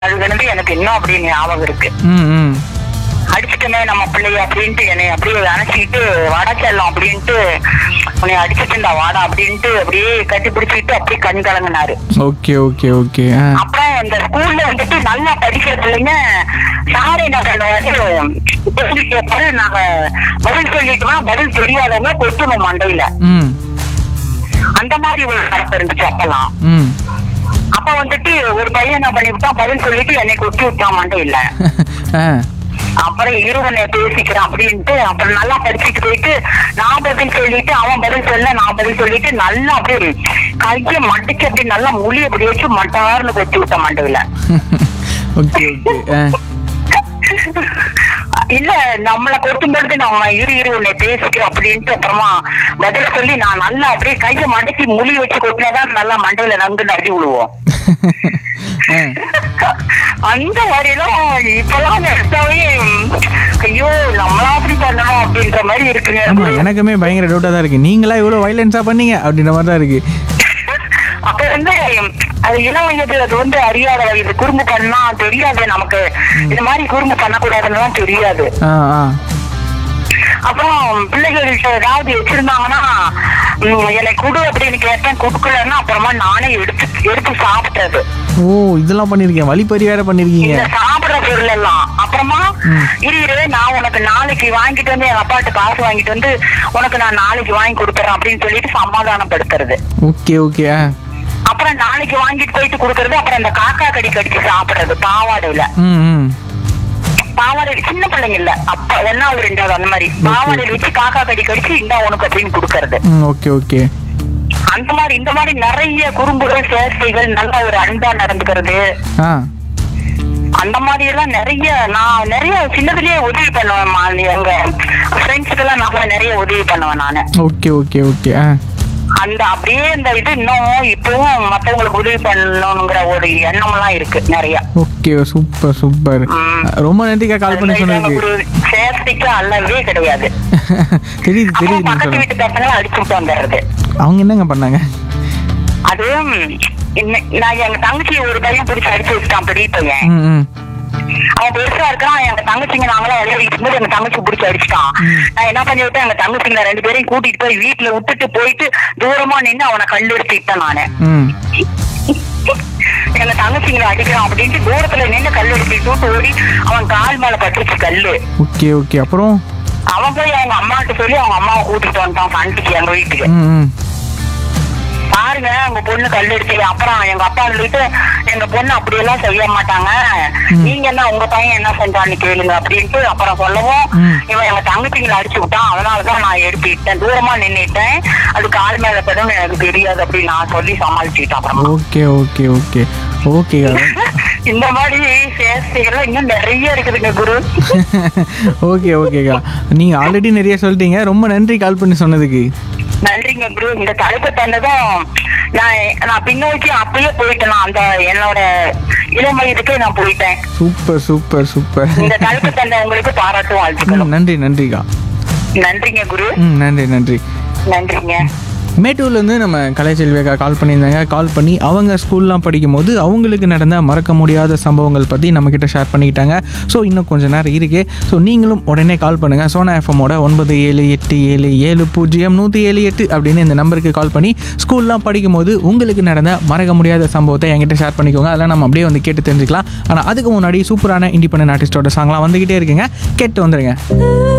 அது வந்து எனக்கு இன்னும் அப்படியே ஞாபகம் இருக்கு ம் ம் அடிச்சுட்டமே நம்ம பிள்ளைய அப்படின்ட்டு என்னை அப்படியே அணைச்சிக்கிட்டு வாடா செல்லம் அப்படின்ட்டு உன்னை அடிச்சுட்டுண்டா வாடா அப்படின்ட்டு அப்படியே கட்டி பிடிச்சிக்கிட்டு அப்படியே கண் கலங்கினாரு ஓகே ஓகே ஓகே ஆ அப்புறம் இந்த ஸ்கூல்ல வந்துட்டு நல்லா படிக்கிற பிள்ளைங்க சாரை நகர்ல வந்து கேள்வி கேட்பாரு நாங்க பதில் சொல்லிட்டோம்னா பதில் தெரியாதவங்க கொட்டணும் மண்டையில ம் அந்த மாதிரி ஒரு நடப்பு இருந்துச்சு அப்பெல்லாம் ம் அப்ப வந்துட்டு ஒரு பையன் என்ன பண்ணிவிட்டான் பதில் சொல்லிட்டு என்னை கொட்டி விட்டான் மண்டையில ஆ அப்புறம் இருவனை பேசிக்கிறான் அப்படின்ட்டு அப்புறம் நல்லா படிச்சுட்டு போயிட்டு நான் பதில் சொல்லிட்டு அவன் பதில் சொல்ல நான் பதில் சொல்லிட்டு நல்லா அப்படியே கைய மடிச்சு அப்படி நல்லா முழி அப்படி வச்சு மட்டார்னு கொட்டி விட்டான் மண்டையில ஓகே ஓகே ஆ இல்ல நம்மள கொட்டும் பொழுது நம்ம இரு இரு உன்னை பேசிக்கிறோம் அப்படின்ட்டு அப்புறமா பதில் சொல்லி நான் நல்லா அப்படியே கையை மடக்கி முழி வச்சு கொட்டினாதான் நல்லா மண்டையில நங்கு அடி விழுவோம் ஆ அந்த மாதிரிலாம் இப்பெல்லாம் நினைச்சாவே ஐயோ நம்மளா அப்படி பண்ணணும் அப்படின்ற மாதிரி இருக்குங்க ஆமா எனக்குமே பயங்கர டவுட்டாக தான் இருக்கு நீங்களா இவ்வளோ வைலன்ஸாக பண்ணீங்க அப்படின்ற மாதிரி தான் இருக்கு அப்ப வந்து அது இளம் வயது அது வந்து அறியாத வயது குறும்பு பண்ணா தெரியாது நமக்கு இந்த மாதிரி குறும்பு பண்ணக்கூடாதுன்னு தெரியாது ஆ ஆ அப்புறம் பிள்ளைகள்கிட்ட ஏதாவது வச்சிருந்தாங்கன்னா ம், என்னை குடு அப்படின்னு கேட்டேன் கொடுக்கலன்னா அப்புறமா நானே எடுத்து எடுத்து சாப்பிட்டது ஓ இதெல்லாம் பண்ணியிருக்கேன் வழிப்பறி வேற பண்ணியிருக்கீங்க இந்த சாப்பிடுற பொருள் எல்லாம் அப்புறமா ம். இரு இரு நான் உனக்கு நாளைக்கு வாங்கிட்டு வந்து எங்க அப்பாட்ட காசு வாங்கிட்டு வந்து உனக்கு நான் நாளைக்கு வாங்கி கொடுத்துறேன் அப்படின்னு சொல்லிட்டு சமாதானப்படுத்துறது ஓகே ஓகே ஆ அப்புறம் நாளைக்கு வாங்கிட்டு போயிட்டு கொடுக்கறது அப்புறம் இந்த காக்கா கடி கடிச்சு சாப்பிடுறது பாவாடையில ம் ம் பாவாடை சின்ன பிள்ளைங்க இல்ல அப்ப ஒன்னாவது ரெண்டாவது அந்த மாதிரி பாவாடையில வச்சு காக்கா கடி கடிச்சு இந்தா உனக்கு அப்படின்னு கொடுக்கறது ம் ஓகே ஓகே அந்த மாதிரி இந்த மாதிரி நிறைய குறும்புகள் சேஷ்டைகள் நல்ல ஒரு அன்பா நடந்துக்கிறது ஆ அந்த மாதிரி எல்லாம் நிறைய நான் நிறைய சின்னதுலயே உதவி பண்ணுவேன் மா- எங்க ஃப்ரெண்ட்ஸுக்கு எல்லாம் நான் நிறைய உதவி பண்ணுவேன் நானு ஓகே ஓகே ஓகே ஆ அந்த அப்படியே இந்த இது இன்னும் இப்பவும் மத்தவங்களுக்கு உதவி பண்ணணுங்கிற ஒரு எண்ணம் எல்லாம் இருக்கு நிறைய ஓகே சூப்பர் சூப்பர் ம். ரொம்ப நன்றிக்கா கால் பண்ணி அதுல சொன்னதுக்கு ஒரு சேஃப்டிக்கு அல்லவே கிடையாது தெரியுது அப்புறம் தெரியுது நீங்க பக்கத்து சொல்றது. வீட்டு பசங்களை அடிச்சு விட்டு வந்துடுறது அவங்க என்னங்க பண்ணாங்க அது ம், இன்ன- நான் எங்க தங்கச்சி ஒரு பையன் பிடிச்சி அடிச்சு வச்சுட்டான் பெரிய பையன் ம் ம் அவன் பெருசா இருக்கான் எங்க தங்கச்சிங்க நாங்களாம் விளையாடிட்டு இருக்கும்போது எங்க தங்கச்சி பிடிச்சி அடிச்சிட்டான் நான் என்ன பண்ணி விட்டேன் எங்க தங்கச்சிங்க ரெண்டு பேரையும் கூட்டிட்டு போய் வீட்டுல விட்டுட்டு போயிட்டு தூரமா நின்னு அவனை கல்லு எடுத்துட்டேன் நானு ம் எங்க தங்கச்சிங்களை அடிக்கிறான் அப்படின்ட்டு தூரத்துல நின்னு கல்லு எடுத்துட்டு ஓடி அவன் கால் மேல பட்டுச்சு கல்லு ஓகே ஓகே அப்புறம் அவன் போய் அவங்க அம்மாட்ட சொல்லி அவங்க அம்மாவை கூட்டிட்டு வந்துட்டான் சண்டைக்கு எங்க வீட்டுக்கு ம் ம் பாருங்க உங்க பொண்ணு கல் எடுத்து அப்புறம் எங்க அப்பா சொல்லிட்டு எங்க பொண்ணு அப்படியெல்லாம் செய்ய மாட்டாங்க நீங்க என்ன உங்க பையன் என்ன செஞ்சான்னு கேளுங்க அப்படின்ட்டு அப்புறம் சொல்லவும் ம். இவன் எங்க தங்கச்சிங்களை அடிச்சு விட்டான் அதனாலதான் நான் எடுத்துட்டேன் தூரமா நின்னுட்டேன் அது கால் மேல படும் எனக்கு தெரியாது அப்படின்னு நான் சொல்லி சமாளிச்சுட்டேன் அப்புறமா ஓகே ஓகே ஓகே ஓகே இந்த மாதிரி சேஷ்டைகள்லாம் இன்னும் நிறைய இருக்குதுங்க குரு ஓகே ஓகேக்கா நீங்கள் ஆல்ரெடி நிறைய சொல்லிட்டீங்க ரொம்ப நன்றி கால் பண்ணி சொன்னதுக்கு நன்றிங்க குரு இந்த தலைப்பு தந்ததும் நான் நான் பின்னோக்கி அப்பயே போயிட்டேன் நான் அந்த என்னோட இளம் வயதுக்கே நான் போயிட்டேன் சூப்பர் சூப்பர் சூப்பர் இந்த தலைப்பு தந்த உங்களுக்கு பாராட்டும் ம் வாழ்த்துக்களும் நன்றி நன்றிக்கா நன்றிங்க குரு ம் நன்றி நன்றி நன்றிங்க மேட்டூர்லேருந்து நம்ம கலைச்செல்வியக்கா கால் பண்ணியிருந்தாங்க கால் பண்ணி அவங்க ஸ்கூல்லாம் படிக்கும்போது அவங்களுக்கு நடந்த மறக்க முடியாத சம்பவங்கள் பற்றி நம்மக்கிட்ட ஷேர் பண்ணிக்கிட்டாங்க ஸோ இன்னும் கொஞ்சம் நேரம் இருக்கு ஸோ நீங்களும் உடனே கால் பண்ணுங்கள் சோனா எஃப்எம்மோட ஒன்பது ஏழு எட்டு ஏழு ஏழு பூஜ்ஜியம் நூற்றி ஏழு எட்டு அப்படின்னு இந்த நம்பருக்கு கால் பண்ணி ஸ்கூல்லாம் படிக்கும்போது உங்களுக்கு நடந்த மறக்க முடியாத சம்பவத்தை என்கிட்ட ஷேர் பண்ணிக்கோங்க அதெல்லாம் நம்ம அப்படியே வந்து கேட்டு தெரிஞ்சுக்கலாம் ஆனால் அதுக்கு முன்னாடி சூப்பரான இண்டிபெண்டன்ட் ஆர்டிஸ்டோட சாங்லாம் வந்துக்கிட்டே இருக்குங்க கேட்டு வந்துடுங்க